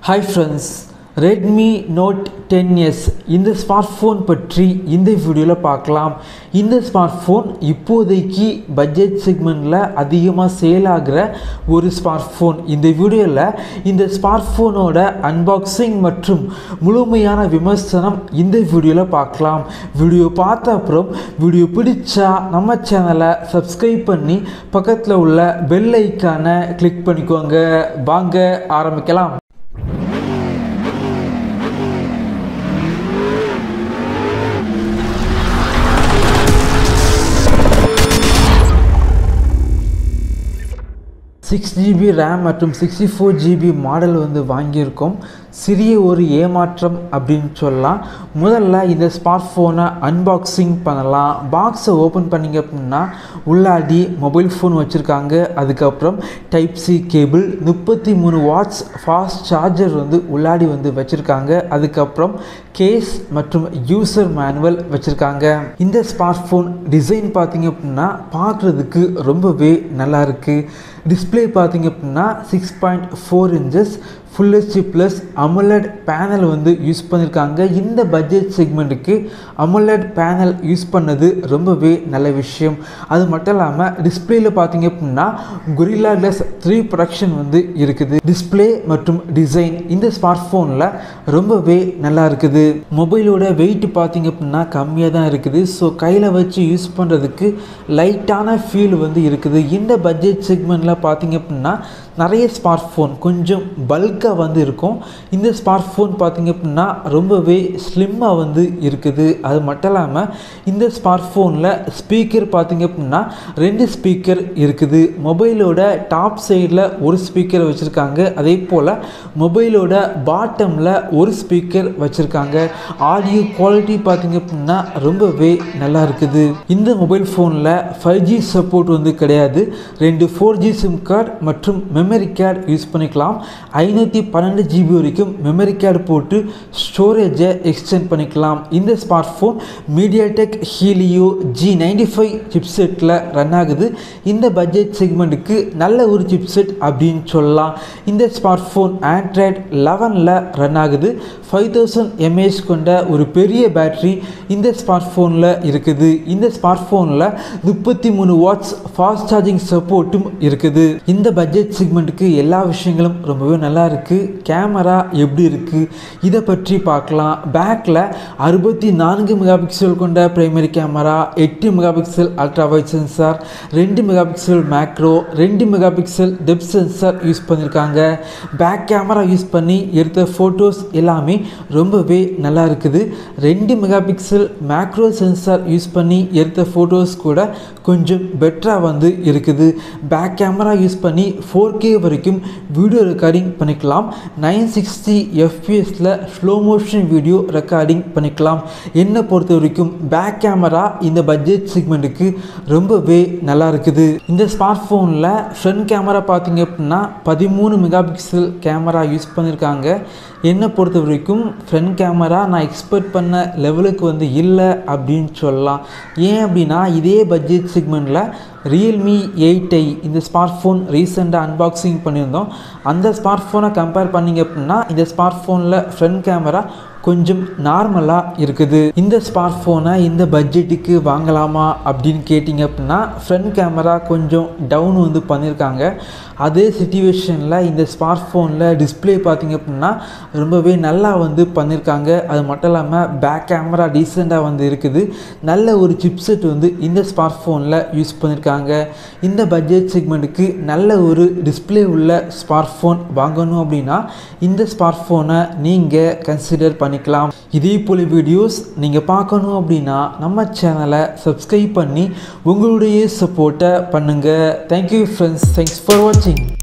hi friends Redmi Note ten S இந்த smart phone பற்றி இந்த வீடியோவில் பார்க்கலாம் இந்த ஸ்மார்ட் ஃபோன் இப்போதைக்கு பட்ஜெட் செக்மெண்ட்டில் அதிகமாக சேல் ஆகிற ஒரு ஸ்மார்ட் ஃபோன் இந்த வீடியோவில் இந்த ஸ்மார்ட் ஃபோனோட அன்பாக்சிங் மற்றும் முழுமையான விமர்சனம் இந்த வீடியோவில் பார்க்கலாம் வீடியோ பார்த்த அப்புறம் வீடியோ பிடிச்சா நம்ம சேனலை சப்ஸ்கிரைப் பண்ணி பக்கத்தில் உள்ள பெல் ஐக்கானை கிளிக் பண்ணிக்கோங்க வாங்க ஆரம்பிக்கலாம் சிக்ஸ் ஜிபி ரேம் மற்றும் சிக்ஸ்டி ஃபோர் ஜிபி மாடல் வந்து வாங்கியிருக்கோம் சிறிய ஒரு ஏமாற்றம் அப்படின்னு சொல்லலாம் முதல்ல இந்த ஸ்மார்ட் ஃபோனை அன்பாக்சிங் பண்ணலாம் பாக்ஸை ஓப்பன் பண்ணிங்க அப்படின்னா உள்ளாடி மொபைல் ஃபோன் வச்சுருக்காங்க அதுக்கப்புறம் டைப் சி கேபிள் முப்பத்தி மூணு வாட்ஸ் ஃபாஸ்ட் சார்ஜர் வந்து உள்ளாடி வந்து வச்சுருக்காங்க அதுக்கப்புறம் கேஸ் மற்றும் யூசர் மேனுவல் வச்சுருக்காங்க இந்த ஸ்மார்ட் ஃபோன் டிசைன் பார்த்தீங்க அப்படின்னா பார்க்குறதுக்கு ரொம்பவே நல்லா இருக்குது டிஸ்பிளே பார்த்தீங்க அப்படின்னா six point four inches full HD plus AMOLED panel வந்து யூஸ் பண்ணியிருக்காங்க இந்த பட்ஜெட் செக்மெண்ட்டுக்கு அமலட் பேனல் யூஸ் பண்ணது ரொம்பவே நல்ல விஷயம் அது மட்டும் இல்லாமல் டிஸ்பிளேயில் பார்த்தீங்க அப்படின்னா கொரில்லா கிளாஸ் த்ரீ ப்ரொடக்ஷன் வந்து இருக்குது டிஸ்பிளே மற்றும் டிசைன் இந்த ஸ்மார்ட் ஃபோனில் ரொம்பவே நல்லா இருக்குது மொபைலோட வெயிட் பார்த்தீங்க அப்படின்னா கம்மியாக தான் இருக்குது ஸோ கையில் வச்சு யூஸ் பண்ணுறதுக்கு லைட்டான ஃபீல் வந்து இருக்குது இந்த பட்ஜெட் செக்மெண்ட்டில் பார்த்தீங்க அப்படின்னா நிறைய ஸ்மார்ட் ஃபோன் கொஞ்சம் பல்காக வந்து இருக்கும் இந்த ஸ்மார்ட் ஃபோன் பார்த்திங்க அப்படின்னா ரொம்பவே ஸ்லிம்மாக வந்து இருக்குது அது மட்டும் இல்லாமல் இந்த ஸ்மார்ட் ஃபோனில் ஸ்பீக்கர் பார்த்திங்க அப்படின்னா ரெண்டு ஸ்பீக்கர் இருக்குது மொபைலோட டாப் சைடில் ஒரு ஸ்பீக்கர் வச்சுருக்காங்க அதே போல் மொபைலோட பாட்டமில் ஒரு ஸ்பீக்கர் வச்சுருக்காங்க ஆடியோ குவாலிட்டி பார்த்திங்க அப்படின்னா ரொம்பவே நல்லா இருக்குது இந்த மொபைல் ஃபோனில் ஃபைவ் ஜி சப்போர்ட் வந்து கிடையாது ரெண்டு ஃபோர் ஜி சிம் கார்டு மற்றும் மெமரி கார்டு யூஸ் பண்ணிக்கலாம் ஐநூற்றி பன்னெண்டு ஜிபி வரைக்கும் மெமரி கார்டு போட்டு ஸ்டோரேஜை எக்ஸ்டெண்ட் பண்ணிக்கலாம் இந்த smart phone MediaTek Helio G ninety five சிப்செட்டில் ரன் ஆகுது இந்த பட்ஜெட் செக்மெண்ட்டுக்கு நல்ல ஒரு சிப்செட் அப்படின்னு சொல்லலாம் இந்த ஸ்மார்ட் ஃபோன் ஆண்ட்ராய்ட் லெவனில் ரன் ஆகுது ஃபைவ் தௌசண்ட் எம்ஏஹெச் கொண்ட ஒரு பெரிய பேட்ரி இந்த ஸ்மார்ட் ஃபோனில் இருக்குது இந்த ஸ்மார்ட் ஃபோனில் முப்பத்தி மூணு வாட்ஸ் ஃபாஸ்ட் சார்ஜிங் சப்போர்ட்டும் இருக்குது இந்த பட்ஜெட் செக்மெண்ட்டுக்கு எல்லா விஷயங்களும் ரொம்பவே நல்லா இருக்குது கேமரா எப்படி இருக்குது இதை பற்றி பார்க்கலாம் பேக்கில் அறுபத்தி நான்கு மெகா பிக்சல் கொண்ட பிரைமரி கேமரா எட்டு mega pixel ultra wide sensor ரெண்டு மெகா பிக்சல் மேக்ரோ ரெண்டு mega pixel depth sensor use பண்ணியிருக்காங்க பேக் கேமரா யூஸ் பண்ணி எடுத்த ஃபோட்டோஸ் எல்லாமே ரொம்பவே நல்லா இருக்குது ரெண்டு mega pixel macro sensor use பண்ணி எடுத்த ஃபோட்டோஸ் கூட கொஞ்சம் பெட்டராக வந்து இருக்குது பேக் கேமரா யூஸ் பண்ணி ஃபோர் கே வரைக்கும் வீடியோ ரெக்கார்டிங் பண்ணிக்கலாம் நைன் சிக்ஸ்டி எஃப்பிஎஸில் ஸ்லோ மோஷன் வீடியோ ரெக்கார்டிங் பண்ணிக்கலாம் என்னை பொறுத்த வரைக்கும் பேக் கேமரா இந்த பட்ஜெட் செக்மெண்ட்டுக்கு ரொம்பவே நல்லா இருக்குது இந்த ஸ்மார்ட் ஃபோனில் ஃப்ரண்ட் கேமரா பார்த்தீங்க அப்படின்னா பதிமூணு மெகா பிக்சல் கேமரா யூஸ் பண்ணியிருக்காங்க என்னை பொறுத்த வரைக்கும் ஃப்ரண்ட் கேமரா நான் எக்ஸ்பெக்ட் பண்ண லெவலுக்கு வந்து இல்லை அப்படின்னு சொல்லலாம் ஏன் அப்படின்னா இதே பட்ஜெட் செக்மெண்ட்டில் ரியல்மி எயிட் ஐ இந்த ஸ்மார்ட் ஃபோன் ரீசெண்டாக அன்பாக்சிங் பண்ணியிருந்தோம் அந்த ஸ்மார்ட் ஃபோனை கம்பேர் பண்ணிங்க அப்படின்னா இந்த ஸ்மார்ட் ஃபோனில் ஃப்ரண்ட் கேமரா கொஞ்சம் நார்மலாக இருக்குது இந்த ஸ்மார்ட் ஃபோனை இந்த பட்ஜெட்டுக்கு வாங்கலாமா அப்படின்னு கேட்டிங்க அப்படின்னா ஃப்ரண்ட் கேமரா கொஞ்சம் டவுன் வந்து பண்ணியிருக்காங்க அதே சுச்சுவேஷனில் இந்த ஸ்மார்ட் ஃபோனில் டிஸ்பிளே பார்த்திங்க அப்படின்னா ரொம்பவே நல்லா வந்து பண்ணியிருக்காங்க அது மட்டும் இல்லாமல் பேக் கேமரா டீசெண்டாக வந்து இருக்குது நல்ல ஒரு சிப்செட் வந்து இந்த ஸ்மார்ட் ஃபோனில் யூஸ் பண்ணியிருக்காங்க இந்த பட்ஜெட் செக்மெண்ட்டுக்கு நல்ல ஒரு டிஸ்பிளே உள்ள ஸ்மார்ட் ஃபோன் வாங்கணும் அப்படின்னா இந்த ஸ்மார்ட் ஃபோனை நீங்கள் கன்சிடர் பண்ணிக்கலாம் இதே போல் வீடியோஸ் நீங்கள் பார்க்கணும் அப்படின்னா நம்ம சேனலை சப்ஸ்கிரைப் பண்ணி உங்களுடைய சப்போர்ட்டை பண்ணுங்கள் தேங்க்யூ ஃப்ரெண்ட்ஸ் தேங்க்ஸ் ஃபார் வாட்சிங்